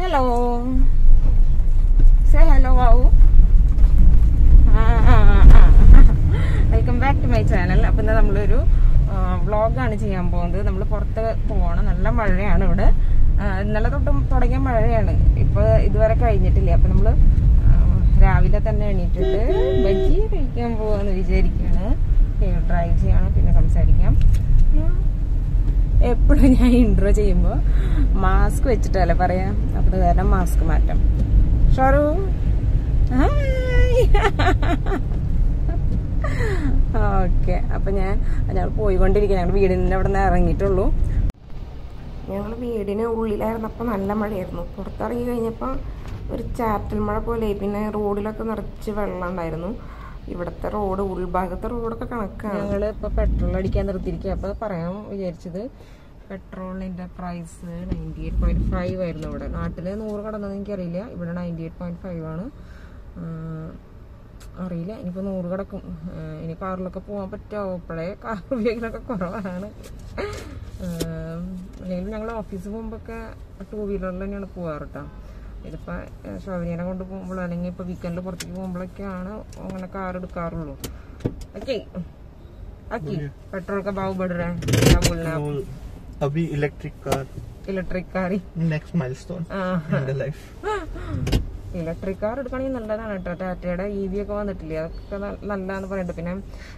Hello say hello വാവു welcome back to my channel അപ്പൊ ഇന്ന് നമ്മളൊരു വ്ളോഗാണ് ചെയ്യാൻ പോകുന്നത് നമ്മൾ പുറത്ത് പോകണം നല്ല മഴയാണ് ഇവിടെ ആ, ഇന്നലെ തൊട്ടും തുടങ്ങിയ മഴയാണ് ഇപ്പൊ ഇതുവരെ കഴിഞ്ഞിട്ടില്ല അപ്പൊ നമ്മള് ആ, രാവിലെ തന്നെ എണീറ്റിട്ട് ബജ്ജി കഴിക്കാൻ പോവാന്ന് വിചാരിക്കുകയാണ് ഡ്രൈവ് ചെയ്യണം പിന്നെ സംസാരിക്കാം എപ്പോഴും ഞാൻ ഇൻട്രോ ചെയ്യുമ്പോൾ മാസ്ക് വെച്ചിട്ടല്ലേ പറയാം അപ്പൊ അത് കാരണം മാസ്ക് മാറ്റാം ഷാറു ഓക്കെ അപ്പൊ ഞാൻ ഞങ്ങൾ പോയിക്കൊണ്ടിരിക്കുക ഞങ്ങൾ വീടിൻ്റെ അവിടെ നിന്ന് ഇറങ്ങിയിട്ടുള്ളൂ ഞങ്ങൾ വീടിന് ഉള്ളിലായിരുന്നപ്പോൾ നല്ല മഴയായിരുന്നു പുറത്തിറങ്ങി കഴിഞ്ഞപ്പോൾ ഒരു ചാറ്റൽ മഴ പോലെ പിന്നെ റോഡിലൊക്കെ നിറച്ച് വെള്ളം ഉണ്ടായിരുന്നു ഇവിടുത്തെ റോഡ് ഉൾഭാഗത്തെ റോഡൊക്കെ കണക്കാണ് ഞങ്ങൾ ഇപ്പോൾ പെട്രോൾ അടിക്കാൻ നിർത്തിയിരിക്കുക അപ്പോൾ പറയാൻ വിചാരിച്ചത് പെട്രോളിൻ്റെ price ninety eight point five ആയിരുന്നു ഇവിടെ നാട്ടിൽ നൂറ് കടന്നതെന്ന് എനിക്കറിയില്ല ഇവിടെ നയൻറ്റി എയ്റ്റ് പോയിൻറ്റ് ഫൈവ് ആണ് ആഹ് അറിയില്ല ഇനിയിപ്പോൾ നൂറ് കിടക്കും ആഹ് ഇനി കാറിലൊക്കെ പോകാൻ പറ്റുമോ ഇപ്പോഴേ കാർ ഉപയോഗിക്കലൊക്കെ കുറവാണ് ആഹ് അല്ലെങ്കിൽ ഞങ്ങൾ ഓഫീസിൽ പോകുമ്പോഴൊക്കെ ടൂ വീലറിൽ തന്നെയാണ് പോകാറ് കേട്ടോ ഇതിപ്പോൾ ശോഭനീനെ കൊണ്ട് പോകുമ്പോൾ അല്ലെങ്കിൽ ഇപ്പോൾ വീക്കെൻഡിൽ പുറത്തേക്ക് പോകുമ്പോഴൊക്കെയാണ് അങ്ങനെ കാർ എടുക്കാറുള്ളൂ ഓക്കെ ഓക്കെ പെട്രോൾ का भाव बढ़ रहा है क्या बोलना है तो अभी इलेक्ट्रिक कार इलेक्ट्रिक कार ही नेक्स्ट माइलस्टोन हाँ in the life electric car എടുക്കുകയാണെങ്കിൽ നല്ലതാണ് കേട്ടോ ടാറ്റയുടെ ഇ വി ഒക്കെ വന്നിട്ടില്ലേ അതൊക്കെ ന- നല്ലതാന്ന് പറയുന്നുണ്ട് പിന്നെ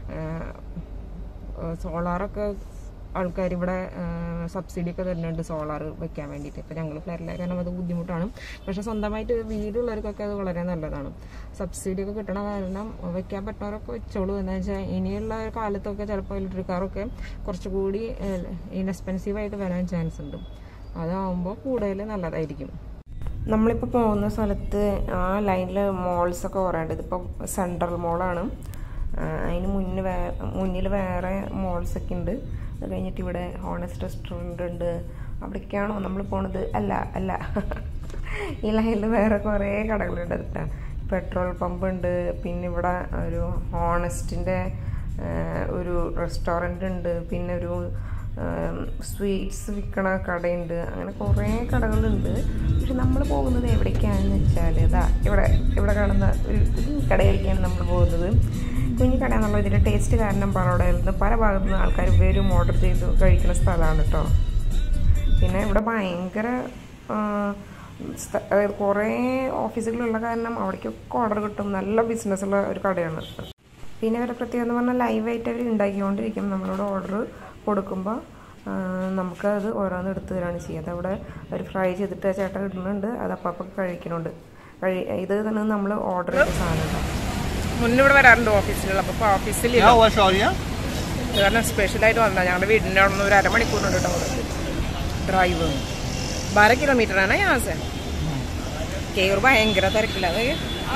സോളാറൊക്കെ ആൾക്കാർ ഇവിടെ സബ്സിഡി ഒക്കെ തരുന്നുണ്ട് സോളാർ വെക്കാൻ വേണ്ടിയിട്ട് ഇപ്പം ഞങ്ങൾ ഫ്ലാറ്റിലെ കാരണം അത് ബുദ്ധിമുട്ടാണ് പക്ഷെ സ്വന്തമായിട്ട് വീടുള്ളവർക്കൊക്കെ അത് വളരെ നല്ലതാണ് സബ്സിഡി ഒക്കെ കിട്ടണ കാരണം വെക്കാൻ പറ്റുന്നവരൊക്കെ വെച്ചോളൂ എന്താ വെച്ചാൽ ഇനിയുള്ള കാലത്തൊക്കെ ചിലപ്പോൾ ഇലക്ട്രിക് കാറൊക്കെ കുറച്ചുകൂടി ഇൻഎക്സ്പെൻസീവ് ആയിട്ട് വരാൻ ചാൻസ് ഉണ്ട് അതാവുമ്പോൾ കൂടുതൽ നല്ലതായിരിക്കും നമ്മളിപ്പോൾ പോകുന്ന സ്ഥലത്ത് ആ ലൈനിൽ മോൾസൊക്കെ കുറേ ഉണ്ട് ഇതിപ്പോൾ സെൻട്രൽ മോളാണ് അതിന് മുന്നിൽ വേ മുന്നിൽ വേറെ മോൾസൊക്കെ ഉണ്ട് അത് കഴിഞ്ഞിട്ട് ഇവിടെ ഹോണസ്റ്റ് റെസ്റ്റോറൻ്റ് ഉണ്ട് അവിടേക്കാണോ നമ്മൾ പോണത് അല്ല അല്ല ഈ ലൈനിൽ വേറെ കുറേ കടകളുണ്ട് കേട്ടോ പെട്രോൾ പമ്പ് ഉണ്ട് പിന്നെ ഇവിടെ ഒരു ഹോണസ്റ്റിൻ്റെ ഒരു റെസ്റ്റോറൻ്റ് ഉണ്ട് പിന്നെ ഒരു സ്വീറ്റ്സ് വിൽക്കണ കടയുണ്ട് അങ്ങനെ കുറേ കടകളുണ്ട് പക്ഷെ നമ്മൾ പോകുന്നത് എവിടേക്കാണെന്ന് വെച്ചാൽ ഇതാ ഇവിടെ ഇവിടെ കാണുന്ന ഒരു കുഞ്ഞു കടയിലേക്കാണ് നമ്മൾ പോകുന്നത് കുഞ്ഞു കട എന്നുള്ള ഇതിൻ്റെ ടേസ്റ്റ് കാരണം പറോടയിൽ നിന്ന് പല ഭാഗത്തു നിന്ന് ആൾക്കാർ വരും ഓർഡർ ചെയ്ത് കഴിക്കുന്ന സ്ഥലമാണ് കേട്ടോ പിന്നെ ഇവിടെ ഭയങ്കര ആ, സ്ഥ- അതായത് കുറേ ഓഫീസുകളുള്ള കാരണം അവിടേക്കൊക്കെ ഓർഡർ കിട്ടും നല്ല ബിസിനസ്സുള്ള ഒരു കടയാണ് പിന്നെ അവരുടെ പ്രത്യേകത എന്ന് പറഞ്ഞാൽ ലൈവായിട്ട് അവർ ഉണ്ടാക്കിക്കൊണ്ടിരിക്കും നമ്മളോട് ഓർഡർ കൊടുക്കുമ്പോൾ നമുക്കത് ഓരോന്ന് എടുത്ത് തരാണ് ചെയ്യുക അതവിടെ അവർ ഫ്രൈ ചെയ്തിട്ട് ആ ചേട്ടൻ ഇടുന്നുണ്ട് അത് അപ്പം അപ്പം കഴിക്കുന്നുണ്ട് കഴി ഇത് തന്നെ നമ്മൾ ഓർഡർ ചെയ്ത സാധനം മുന്നിവിടെ വരാറുണ്ട് ഓഫീസിലുള്ള അപ്പോൾ ഓഫീസിൽ क्या हुआ शौर्या കാരണം സ്പെഷ്യലായിട്ട് വന്നതാണ് ഞങ്ങളുടെ വീടിൻ്റെ അവിടെ നിന്ന് ഒരു അരമണിക്കൂറിനുണ്ട് കേട്ടോ അവിടെ ഡ്രൈവ് ബാര കിലോമീറ്റർ ആണ് ഞാൻ സെ കയറ് ഭയങ്കര തിരക്കില്ല അത് ആ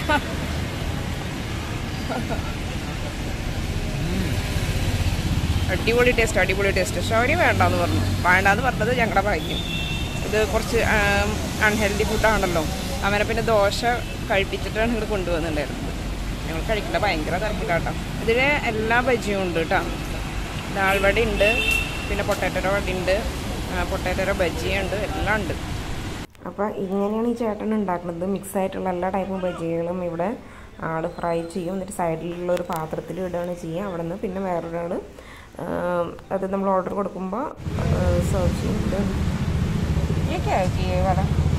അടിപൊളി ടേസ്റ്റ് അടിപൊളി ടേസ്റ്റ് ഷോരി വേണ്ടാന്ന് പറഞ്ഞു വേണ്ടാന്ന് പറഞ്ഞത് ഞങ്ങളുടെ ഭാഗ്യം ഇത് കുറച്ച് അൺഹെൽത്തി ഫുഡാണല്ലോ അവനെ പിന്നെ ദോശ കഴിപ്പിച്ചിട്ടാണ് ഇങ്ങോട്ട് കൊണ്ടുവന്നിട്ടുണ്ടായിരുന്നത് ഞങ്ങൾ കഴിക്കില്ല ഭയങ്കര തിരക്കില്ലാട്ടോ ഇതിൽ എല്ലാ ബജിയും ഉണ്ട് കേട്ടോ ദാൾവട ഉണ്ട് പിന്നെ പൊട്ടാറ്റോ വട ഉണ്ട് പൊട്ടാറ്റോ ബജിയുണ്ട് എല്ലാം ഉണ്ട് അപ്പോൾ ഇങ്ങനെയാണ് ഈ ചേട്ടൻ ഉണ്ടാക്കുന്നത് മിക്സ് ആയിട്ടുള്ള എല്ലാ ടൈപ്പും ബജികളും ഇവിടെ ആൾ ഫ്രൈ ചെയ്യും എന്നിട്ട് സൈഡിലുള്ള ഒരു പാത്രത്തിൽ ഇടുകയാണ് ചെയ്യുക അവിടെ നിന്ന് പിന്നെ വേറൊരാൾ അത് നമ്മൾ ഓർഡർ കൊടുക്കുമ്പോൾ സെർവ് ചെയ്യും ഇത് ये क्या है कि ये वाला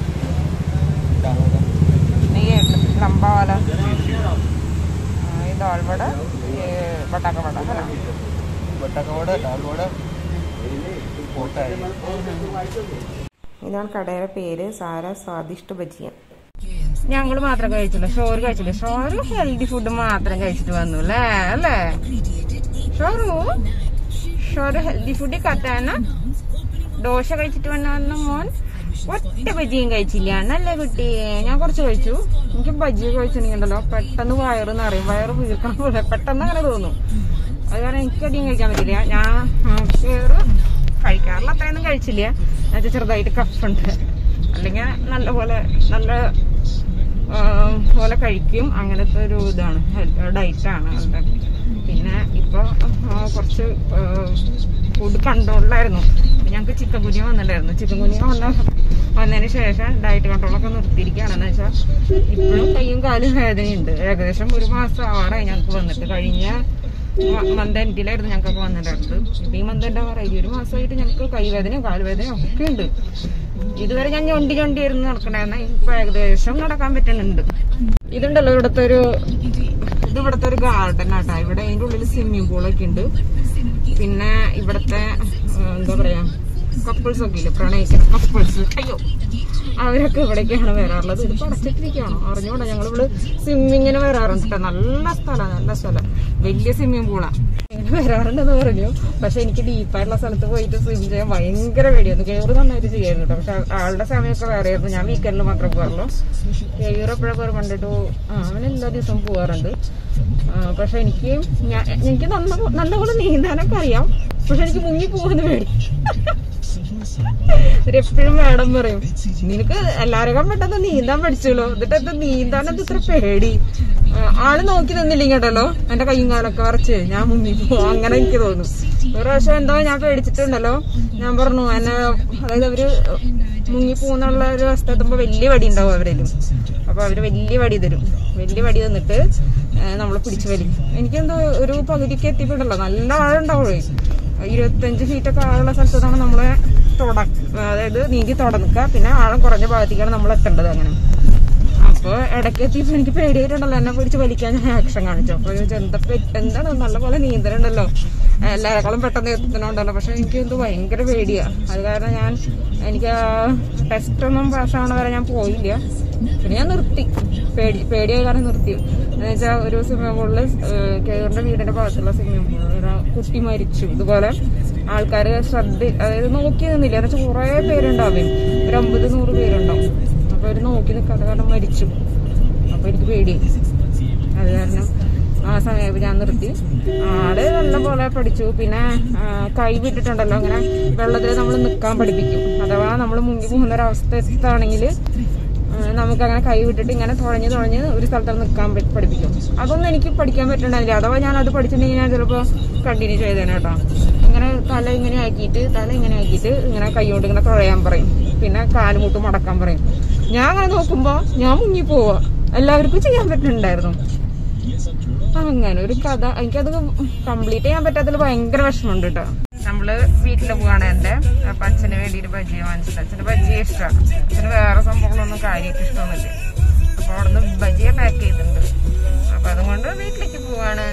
नहीं ये लंबा वाला हाँ, ये दाल वड़ा ये बटाका वड़ा है ना बटाका वड़ा दाल वड़ा होता है ഇതാണ് കടയുടെ പേര് സാര സ്വാദിഷ്ട ബജിയ ഞങ്ങൾ മാത്രം കഴിച്ചില്ല ഷോറ് കഴിച്ചില്ല ഷോറ് ഹെൽത്തി ഫുഡ് മാത്രം കഴിച്ചിട്ട് വന്നു അല്ലേ അല്ലേ ഷോറു ഷോറ് ഹെൽത്തി ഫുഡ് കത്താന ദോശ കഴിച്ചിട്ട് വന്ന മോൻ ഒറ്റ ബജിയും കഴിച്ചില്ല എന്നല്ലേ കുട്ടി ഞാൻ കുറച്ച് കഴിച്ചു എനിക്ക് ബജി കഴിച്ചിട്ടുണ്ടെങ്കിലോ പെട്ടെന്ന് വയറ് നിറയും വയറ് വീർക്കണം പോലെ പെട്ടെന്ന് അങ്ങനെ തോന്നും അത് കാരണം എനിക്ക് അധികം കഴിക്കാൻ പറ്റില്ല ഞാൻ ഷേറ് കഴിക്കാറില്ല അത്രയൊന്നും കഴിച്ചില്ല എന്നുവെച്ചാൽ ചെറുതായിട്ട് കഫുണ്ട് അല്ലെങ്കിൽ നല്ല പോലെ നല്ല ആ, പോലെ കഴിക്കും അങ്ങനത്തെ ഒരു ഇതാണ് ഡയറ്റാണ് ആളുടെ പിന്നെ ഇപ്പോൾ കുറച്ച് ഫുഡ് കൺട്രോളിലായിരുന്നു ഞങ്ങൾക്ക് ചിക്കൻ കുനിയ വന്നിട്ടുണ്ടായിരുന്നു ചിക്കൻ കുനിയ വന്ന വന്നതിന് ശേഷം ഡയറ്റ് കൺട്രോളൊക്കെ നിർത്തിയിരിക്കുകയാണെന്ന് വെച്ചാൽ ഇപ്പോഴും കയ്യും കാലും വേദനയുണ്ട് ഏകദേശം ഒരു മാസം ആവാറായി ഞങ്ങൾക്ക് വന്നിട്ട് കഴിഞ്ഞ മന്ത് എൻഡിലായിരുന്നു ഞങ്ങൾക്കൊക്കെ വന്നിട്ടുണ്ടായിരുന്നത് ഇപ്പൊ ഈ മന്ത് എൻ്റെ പറയുക ഒരു മാസമായിട്ട് ഞങ്ങൾക്ക് കൈവേദനയും കാലുവേദനയും ഒക്കെ ഉണ്ട് ഇതുവരെ ഞാൻ ഞൊണ്ടി ഞൊണ്ടിയായിരുന്നു നടക്കണ്ടായിരുന്ന ഇപ്പൊ ഏകദേശം നടക്കാൻ പറ്റുന്നുണ്ട് ഇതുണ്ടല്ലോ ഇവിടുത്തെ ഒരു ഇത് ഇവിടുത്തെ ഒരു ഗാർഡൻ ആട്ടാ ഇവിടെ അതിന്റെ ഉള്ളിൽ സ്വിമ്മിംഗ് പൂളൊക്കെ ഉണ്ട് പിന്നെ ഇവിടുത്തെ ആ, എന്താ പറയാ കപ്പിൾസ് ഒക്കെ ഇല്ലേ പ്രണയിക്കുന്ന കപ്പിൾസ് അയ്യോ അവരൊക്കെ ഇവിടേക്കാണ് വരാറുള്ളത് ഇത് പടച്ചിട്ടിരിക്കുകയാണോ അറിഞ്ഞൂടാ ഞങ്ങൾ ഇവിടെ സ്വിമ്മിങ്ങിന് വരാറുണ്ട് ട്ടോ. നല്ല സ്ഥലം നല്ല സ്ഥലം വലിയ സ്വിമ്മിംഗ് പൂളാ ഇങ്ങനെ വരാറുണ്ടെന്ന് പറഞ്ഞു പക്ഷെ എനിക്ക് ഡീപ്പായിട്ടുള്ള സ്ഥലത്ത് പോയിട്ട് സ്വിം ചെയ്യാൻ ഭയങ്കര പേടിയായിരുന്നു കയറ് നന്നായിട്ട് ചെയ്യായിരുന്നു കേട്ടോ പക്ഷെ ആളുടെ സമയമൊക്കെ വേറെ ആയിരുന്നു ഞാൻ വീക്കെൻഡിൽ മാത്രമേ പോകാറുള്ളൂ കയറ് എപ്പോഴൊക്കെ ഒരു കണ്ടിട്ട് ആ അവൻ എല്ലാ ദിവസവും പോകാറുണ്ട് ആ, പക്ഷെ എനിക്ക് ഞാൻ എനിക്ക് നല്ല നല്ലപോലെ നീന്താനൊക്കെ അറിയാം പക്ഷെ എനിക്ക് മുങ്ങി പോകുന്ന പേടി എപ്പോഴും മാഡം പറയും നിനക്ക് എല്ലാരെക്കാൾ പെട്ടെന്ന് നീന്താൻ പഠിച്ചല്ലോ എന്നിട്ട് എന്താ നീന്താൻ എന്താ ഇത്ര പേടി ആ, ആള് നോക്കി നിന്നില്ലെങ്കിൽ കേട്ടല്ലോ എന്റെ കൈയും കാലൊക്കെ വരച്ച് ഞാൻ മുങ്ങി പോകും അങ്ങനെ എനിക്ക് തോന്നും ഒരു പ്രാവശ്യം എന്തോ ഞാൻ പേടിച്ചിട്ടുണ്ടല്ലോ ഞാൻ പറഞ്ഞു എന്നെ അതായത് അവര് മുങ്ങി പോകുന്നുള്ള ഒരു അവസ്ഥ എത്തുമ്പോ വലിയ വടി ഉണ്ടാവും അവരേലും അപ്പൊ അവര് വലിയ വടി തരും വലിയ വടി തന്നിട്ട് നമ്മളെ പിടിച്ചു വലിക്കും എനിക്കെന്തോ ഒരു പകുതിക്ക് എത്തിയിട്ടുണ്ടല്ലോ നല്ല ആഴം ഉണ്ടാവുള്ളൂ ഇരുപത്തഞ്ച് ഫീറ്റ് ഒക്കെ ആഴമുള്ള സ്ഥലത്താണ് നമ്മളെ തുട അതായത് നീന്തി തുടങ്ങുക പിന്നെ ആഴം കുറഞ്ഞ ഭാഗത്തേക്കാണ് നമ്മൾ എത്തേണ്ടത് അങ്ങനെ അപ്പൊ ഇടയ്ക്ക് എത്തിയപ്പോ എനിക്ക് പേടിയായിട്ടുണ്ടല്ലോ എന്നെ പിടിച്ച് വലിക്കാൻ ഞാൻ ആക്ഷൻ കാണിച്ചു അപ്പൊ ഞാൻ ചോദിച്ചു, എന്താ പെ- എന്താണ് നല്ലപോലെ നീന്തലുണ്ടല്ലോ എല്ലാരെക്കാളും പെട്ടെന്ന് എത്തുന്നുണ്ടല്ലോ പക്ഷെ എനിക്ക് എന്തോ ഭയങ്കര പേടിയാ അത് കാരണം ഞാൻ എനിക്ക് ടെസ്റ്റ് ഒന്നും പാസ്സാവണ വരെ ഞാൻ പോയില്ല പിന്നെ ഞാൻ നിർത്തി പേടി പേടിയായ കാരണം നിർത്തി എന്ന് വെച്ചാൽ ഒരു സ്വിമ്മിംഗ് പൂളില് കേറിന്റെ വീടിന്റെ ഭാഗത്തുള്ള സ്വിമ്മിംഗ് പൂളിൽ ഒരു കുട്ടി മരിച്ചു ഇതുപോലെ ആൾക്കാർ ശ്രദ്ധ അതായത് നോക്കി നിന്നില്ല എന്ന് വെച്ചാൽ കുറെ പേരുണ്ടാവും ഒരു അമ്പത് നൂറ് പേരുണ്ടാവും അപ്പൊ അവര് നോക്കി നിൽക്കാത്ത കാരണം മരിച്ചു അപ്പൊ എനിക്ക് പേടി അത് കാരണം ആ സമയം ഞാൻ നിർത്തി ആള് നല്ലപോലെ പഠിച്ചു പിന്നെ ആ, കൈ വിട്ടിട്ടുണ്ടല്ലോ അങ്ങനെ വെള്ളത്തിൽ നമ്മൾ നിൽക്കാൻ പഠിപ്പിക്കും അഥവാ നമ്മൾ മുങ്ങി പോകുന്ന ഒരു അവസ്ഥ എത്താണെങ്കിൽ നമുക്ക് അങ്ങനെ കൈ വിട്ടിട്ട് ഇങ്ങനെ തുഴഞ്ഞ് തുഴഞ്ഞ് ഒരു സ്ഥലത്ത് നിൽക്കാൻ പ- പഠിപ്പിക്കും അതൊന്നും എനിക്ക് പഠിക്കാൻ പറ്റണ്ടായില്ല അഥവാ ഞാൻ അത് പഠിച്ചിട്ടുണ്ടെങ്കിൽ ഞാൻ ചിലപ്പോൾ കണ്ടിന്യൂ ചെയ്തേനെ കേട്ടോ ഇങ്ങനെ തല ഇങ്ങനെ ആക്കിയിട്ട് തല ഇങ്ങനെ ആക്കിയിട്ട് ഇങ്ങനെ കൈ കൊണ്ട് ഇങ്ങനെ തുഴയാൻ പറയും പിന്നെ കാലുമുട്ട് മടക്കാൻ പറയും ഞാൻ അങ്ങനെ നോക്കുമ്പോ ഞാൻ മുങ്ങി പോവാ എല്ലാവർക്കും ചെയ്യാൻ പറ്റുന്നുണ്ടായിരുന്നു അങ്ങനെ ഒരു കഥ എനിക്കത് കംപ്ലീറ്റ് ചെയ്യാൻ പറ്റാത്തതിൽ ഭയങ്കര വിഷമമുണ്ട് കേട്ടോ നമ്മള് വീട്ടിൽ പോവാണ് എന്റെ അപ്പൊ അച്ഛന് വേണ്ടിയിട്ട് ബജ്ജിയ വാങ്ങിച്ചിട്ട് അച്ഛന് ബജ്ജിയ ഇഷ്ടമാണ് അച്ഛന് വേറെ സംഭവങ്ങളൊന്നും കാര്യമായിട്ട് ഇഷ്ടമൊന്നുമില്ല അപ്പൊ അവിടുന്ന് ബജ്ജിയ പാക്ക് ചെയ്തിട്ടുണ്ട് അപ്പൊ അതുകൊണ്ട് വീട്ടിലേക്ക് പോവാണ്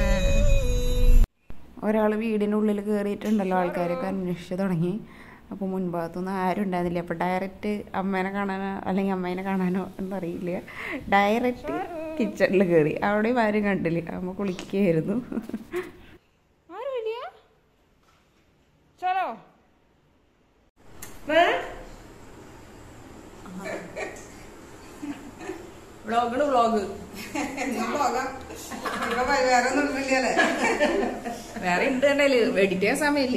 ഒരാൾ വീടിൻ്റെ ഉള്ളിൽ കയറിയിട്ടുണ്ടല്ലോ ആൾക്കാരൊക്കെ അന്വേഷിച്ച് തുടങ്ങി അപ്പോൾ മുൻഭാഗത്തൊന്നും ആരും ഉണ്ടായിരുന്നില്ല അപ്പോൾ ഡയറക്റ്റ് അമ്മേനെ കാണാനോ അല്ലെങ്കിൽ അമ്മേനെ കാണാനോ എന്നറിയില്ല ഡയറക്റ്റ് കിച്ചണിൽ കയറി അവിടെയും ആരും കണ്ടില്ല അമ്മ കുളിക്കുകയായിരുന്നു ചലോ വ്ളോഗിന് വ്ളോഗ് വേറെ ഉണ്ട് കണ്ടല്ലേ എഡിറ്റ് ചെയ്യാൻ സമയല്ലേ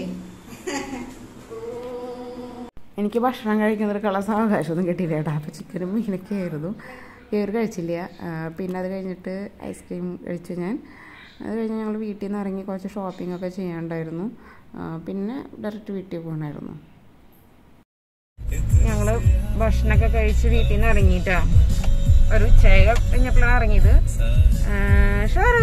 എനിക്ക് ഭക്ഷണം കഴിക്കുന്നവർക്കുള്ള സാവകാശമൊന്നും കിട്ടിയില്ല കേട്ടോ അപ്പോൾ ചിക്കനും മീനൊക്കെ ആയിരുന്നു കയറി കഴിച്ചില്ല ആ, പിന്നെ അത് കഴിഞ്ഞിട്ട് ഐസ്ക്രീം കഴിച്ചു ഞാൻ അത് കഴിഞ്ഞ് ഞങ്ങൾ വീട്ടിൽ നിന്ന് ഇറങ്ങി കുറച്ച് ഷോപ്പിംഗ് ഒക്കെ ചെയ്യാണ്ടായിരുന്നു ആ, പിന്നെ ഡയറക്റ്റ് വീട്ടിൽ പോകണമായിരുന്നു ഞങ്ങള് ഭക്ഷണമൊക്കെ കഴിച്ച് വീട്ടിൽ നിന്ന് ഇറങ്ങിയിട്ടാ ഒരു ഉച്ചയൊക്കെ കഴിഞ്ഞപ്പോഴാണ് ഇറങ്ങിയത് ആ, ഷോറു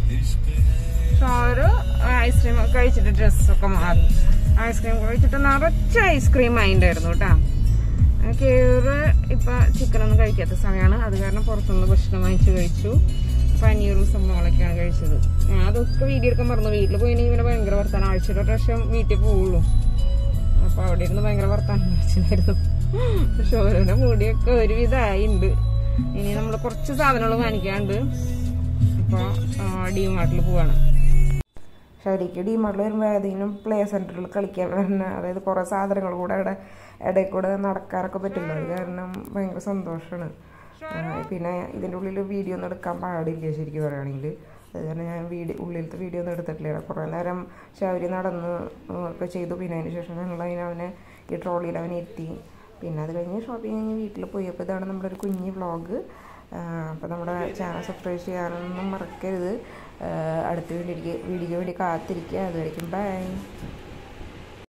ഷോറു ഐസ്ക്രീം ഒക്കെ കഴിച്ചിട്ട് ഡ്രസ്സൊക്കെ മാറി ഐസ്ക്രീം കഴിച്ചിട്ട് നിറച്ച് ഐസ്ക്രീം ആയിണ്ടായിരുന്നു കേട്ടാ കേറ് ഇപ്പൊ ചിക്കൻ ഒന്നും കഴിക്കാത്ത സമയമാണ് അത് കാരണം പുറത്തുനിന്ന് ഭക്ഷണം വാങ്ങിച്ച് കഴിച്ചു പനീറും സംഭവങ്ങളൊക്കെയാണ് കഴിച്ചത് ഞാൻ അതൊക്കെ വീഡിയോ എടുക്കാൻ മറന്നു വീട്ടിൽ പോയില്ലെങ്കിൽ ഇവനെ ഭയങ്കര വർത്താനം ആഴ്ചയിൽ ഒരു പ്രാവശ്യം വീട്ടിൽ പോവുള്ളൂ അപ്പൊ അവിടെ ഇരുന്ന് ഭയങ്കര വർത്താനം വെച്ചിട്ടുണ്ടായിരുന്നു പക്ഷെ ഓരോരോ മുടിയൊക്കെ ഒരുവിധമായിണ്ട് ഇനി നമ്മൾ കുറച്ച് സാധനങ്ങൾ വാങ്ങിക്കാണ്ട് ഇപ്പൊ ഡിമാർട്ടിൽ പോവാണ് ഷൗരിക്ക് ഡിമാർട്ടിൽ വരുമ്പോൾ ഏതെങ്കിലും പ്ലേ സെൻറ്ററിൽ കളിക്കാൻ വരുന്ന അതായത് കുറേ സാധനങ്ങൾ കൂടെ അവിടെ ഇടയിൽ കൂടെ നടക്കാനൊക്കെ പറ്റില്ല അത് കാരണം ഭയങ്കര സന്തോഷമാണ് പിന്നെ ഇതിൻ്റെ ഉള്ളിൽ വീഡിയോ ഒന്നും എടുക്കാൻ പാടില്ല ശരിക്കും പറയുകയാണെങ്കിൽ അത് കാരണം ഞാൻ വീഡിയോ ഉള്ളിലത്തെ വീഡിയോ ഒന്നും എടുത്തിട്ടില്ല കുറേ നേരം ശൗരി നടന്ന് ഒക്കെ ചെയ്തു പിന്നെ അതിന് ശേഷം ഞങ്ങൾ അതിന് അവനെ ഈ ട്രോളിയിൽ അവനെ എത്തി പിന്നെ അത് കഴിഞ്ഞ് ഷോപ്പിംഗ് കഴിഞ്ഞ് വീട്ടിൽ പോയി അപ്പോൾ ഇതാണ് നമ്മുടെ ഒരു കുഞ്ഞ് വ്ളോഗ് അപ്പോൾ നമ്മുടെ ചാനൽ സബ്സ്ക്രൈബ് ചെയ്യാനൊന്നും മറക്കരുത് ആ, അടുത്ത വീഡിയോ വീഡിയോ വേണ്ടി കാത്തിരിക്കുക അതുവരെയും ബൈ